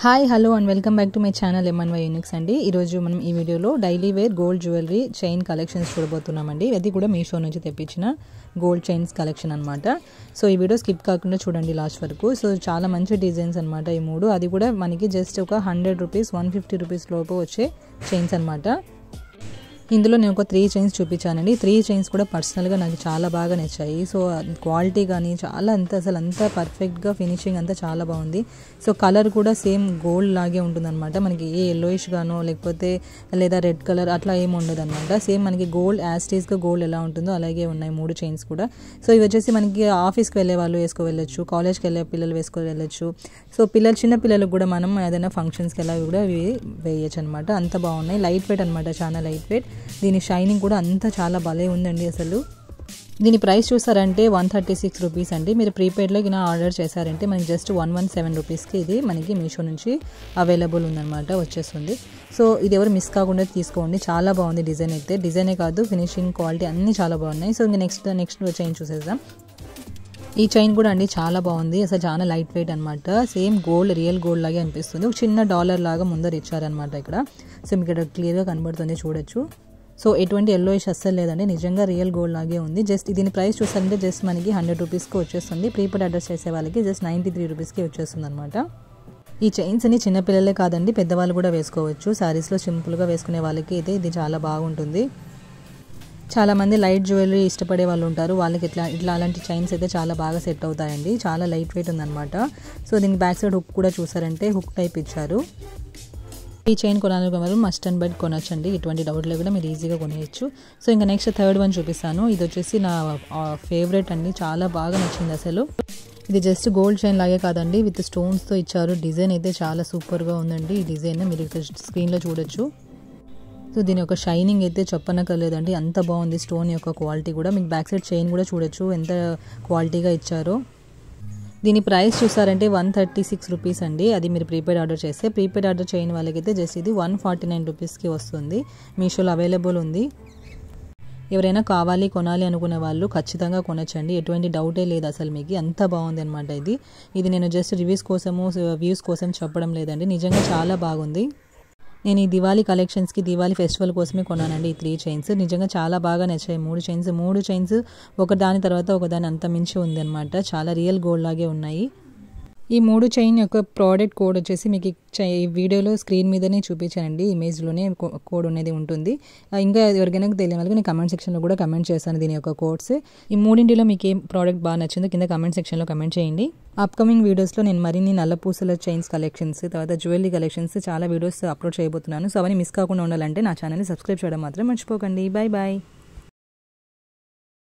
hi hello and welcome back to my channel M N Y uniques అండి ఈరోజు మనం ఈ వీడియోలో daily wear gold jewellery chain collections చూడబోతున్నామండి అది కూడా మీషో నుంచి తెప్పించిన గోల్డ్ చైన్స్ కలెక్షన్ అనమాట సో ఈ వీడియో స్కిప్ కాకుండా చూడండి లాస్ట్ వరకు సో చాలా మంచి డిజైన్స్ అనమాట ఈ మూడు అది కూడా మనకి జస్ట్ ఒక hundred rupees one fifty rupees లోపు వచ్చే చైన్స్ అనమాట ఇందులో నేను ఒక త్రీ చైన్స్ చూపించానండి త్రీ చైన్స్ కూడా పర్సనల్గా నాకు చాలా బాగా నచ్చాయి సో క్వాలిటీ కానీ చాలా అంత అసలు అంతా పర్ఫెక్ట్గా ఫినిషింగ్ అంతా చాలా బాగుంది సో కలర్ కూడా సేమ్ గోల్డ్ లాగే ఉంటుందన్నమాట మనకి ఏ ఎల్లోయిష్ గానో లేకపోతే లేదా రెడ్ కలర్ అట్లా ఏమి ఉండదు అనమాట సేమ్ మనకి గోల్డ్ యాస్టీస్గా గోల్డ్ ఎలా ఉంటుందో అలాగే ఉన్నాయి మూడు చైన్స్ కూడా సో ఇవి వచ్చేసి మనకి ఆఫీస్కి వెళ్ళే వాళ్ళు వేసుకో వెళ్ళొచ్చు కాలేజ్కి వెళ్ళే పిల్లలు వేసుకో వెళ్ళొచ్చు సో పిల్లలు చిన్న పిల్లలకు కూడా మనం ఏదైనా ఫంక్షన్స్కి వెళ్ళి కూడా ఇవి వేయచ్చు అనమాట అంత బాగున్నాయి లైట్ వెయిట్ అనమాట చాలా లైట్ వెయిట్ దీని షైనింగ్ కూడా అంతా చాలా భలే ఉందండి అసలు దీని ప్రైస్ చూసారంటే వన్ థర్టీ సిక్స్ రూపీస్ అండి మీరు ప్రీపెయిడ్లో కింద ఆర్డర్ చేశారంటే మనకి జస్ట్ వన్ వన్ సెవెన్ రూపీస్కి ఇది మనకి మీషో నుంచి అవైలబుల్ ఉందన్నమాట వచ్చేస్తుంది సో ఇది ఎవరు మిస్ కాకుండా తీసుకోండి చాలా బాగుంది డిజైన్ అయితే డిజైనే కాదు ఫినిషింగ్ క్వాలిటీ అన్నీ చాలా బాగున్నాయి సో ఇంకా నెక్స్ట్ నెక్స్ట్ చైన్ చూసేద్దాం ఈ చైన్ కూడా అండి చాలా బాగుంది అసలు చాలా లైట్ వెయిట్ అనమాట సేమ్ గోల్డ్ రియల్ గోల్డ్ లాగే అనిపిస్తుంది ఒక చిన్న డాలర్ లాగా ముందర ఇచ్చారనమాట ఇక్కడ సో మీకు ఇక్కడ క్లియర్గా కనబడుతుంది చూడొచ్చు సో ఎటువంటి ఎల్లోయిష్ అస్సలు లేదండి నిజంగా రియల్ గోల్డ్ లాగే ఉంది జస్ట్ దీని ప్రైస్ చూసారంటే జస్ట్ మనకి హండ్రెడ్ రూపీస్కి వచ్చేస్తుంది ప్రీపెయిడ్ అడ్రస్ చేసే వాళ్ళకి జస్ట్ నైంటీ త్రీ రూపీస్కి వచ్చేస్తుంది అనమాట ఈ చైన్స్ అన్ని చిన్నపిల్లలే కాదండి పెద్దవాళ్ళు కూడా వేసుకోవచ్చు శారీస్లో సింపుల్గా వేసుకునే వాళ్ళకి అయితే ఇది చాలా బాగుంటుంది చాలామంది లైట్ జ్యువెలరీ ఇష్టపడే వాళ్ళు ఉంటారు వాళ్ళకి ఇట్లా ఇట్లా అలాంటి చైన్స్ అయితే చాలా బాగా సెట్ అవుతాయండి చాలా లైట్ వెయిట్ ఉందన్నమాట సో దీనికి బ్యాక్ సైడ్ హుక్ కూడా చూసారంటే హుక్ టైప్ ఇచ్చారు ఈ చైన్ కొనాలనుకునే వాళ్ళు మస్ట్ అండ్ బెడ్ కొనొచ్చండి ఇటువంటి డౌట్లు కూడా మీరు ఈజీగా కొనేయచ్చు సో ఇంకా నెక్స్ట్ థర్డ్ వన్ చూపిస్తాను ఇది వచ్చేసి నా ఫేవరెట్ అండి చాలా బాగా నచ్చింది అసలు ఇది జస్ట్ గోల్డ్ చైన్ లాగే కాదండి విత్ స్టోన్స్తో ఇచ్చారు డిజైన్ అయితే చాలా సూపర్గా ఉందండి ఈ డిజైన్ మీరు ఇక్కడ స్క్రీన్లో చూడొచ్చు సో దీని యొక్క షైనింగ్ అయితే చెప్పనక్కర్లేదండి అంత బాగుంది స్టోన్ యొక్క క్వాలిటీ కూడా మీకు బ్యాక్ సైడ్ చైన్ కూడా చూడొచ్చు ఎంత క్వాలిటీగా ఇచ్చారో దీని ప్రైస్ చూసారంటే వన్ థర్టీ సిక్స్ రూపీస్ అండి అది మీరు ప్రీపెయిడ్ ఆర్డర్ చేస్తే ప్రీపెయిడ్ ఆర్డర్ చేయని వాళ్ళకైతే జస్ట్ ఇది వన్ ఫార్టీ నైన్ రూపీస్కి వస్తుంది మీషోలో అవైలబుల్ ఉంది ఎవరైనా కావాలి కొనాలి అనుకునే వాళ్ళు ఖచ్చితంగా కొనొచ్చండి ఎటువంటి డౌటే లేదు అసలు మీకు అంత బాగుంది అనమాట ఇది ఇది నేను జస్ట్ రివ్యూస్ కోసము వ్యూస్ కోసం చెప్పడం లేదండి నిజంగా చాలా బాగుంది నేను ఈ దివాళీ కలెక్షన్స్కి దివాళీ ఫెస్టివల్ కోసమే కొన్నానండి ఈ త్రీ చైన్స్ నిజంగా చాలా బాగా నచ్చాయి మూడు చైన్స్ మూడు చైన్స్ ఒక దాని తర్వాత ఒక దాని అంత మించి ఉంది అనమాట చాలా రియల్ గోల్డ్ లాగే ఉన్నాయి ఈ మూడు చైన్ యొక్క ప్రోడక్ట్ కోడ్ వచ్చేసి మీకు ఈ వీడియోలో స్క్రీన్ మీదనే చూపించానండి ఇమేజ్లోనే కోడ్ అనేది ఉంటుంది ఇంకా ఎవరికైనా తెలియని వాళ్ళకి నేను కమెంట్ సెక్షన్లో కూడా కమెంట్ చేస్తాను దీని యొక్క కోడ్స్ ఈ మూడింటిలో మీకు ఏ ప్రోడక్ట్ బాగా నచ్చిందో కింద కమెంట్ సెక్షన్లో కమెంట్ చేయండి అప్కమింగ్ వీడియోస్లో నేను మరిన్ని నల్లపూసల చైన్స్ కలెక్షన్స్ తర్వాత జ్యువెలరీ కలెక్షన్స్ చాలా వీడియోస్ అప్లోడ్ చేయబోతున్నాను సో అవన్నీ మిస్ కాకుండా ఉండాలంటే నా ఛానల్ని సబ్స్క్రైబ్ చేయడం మాత్రం మర్చిపోకండి బాయ్ బాయ్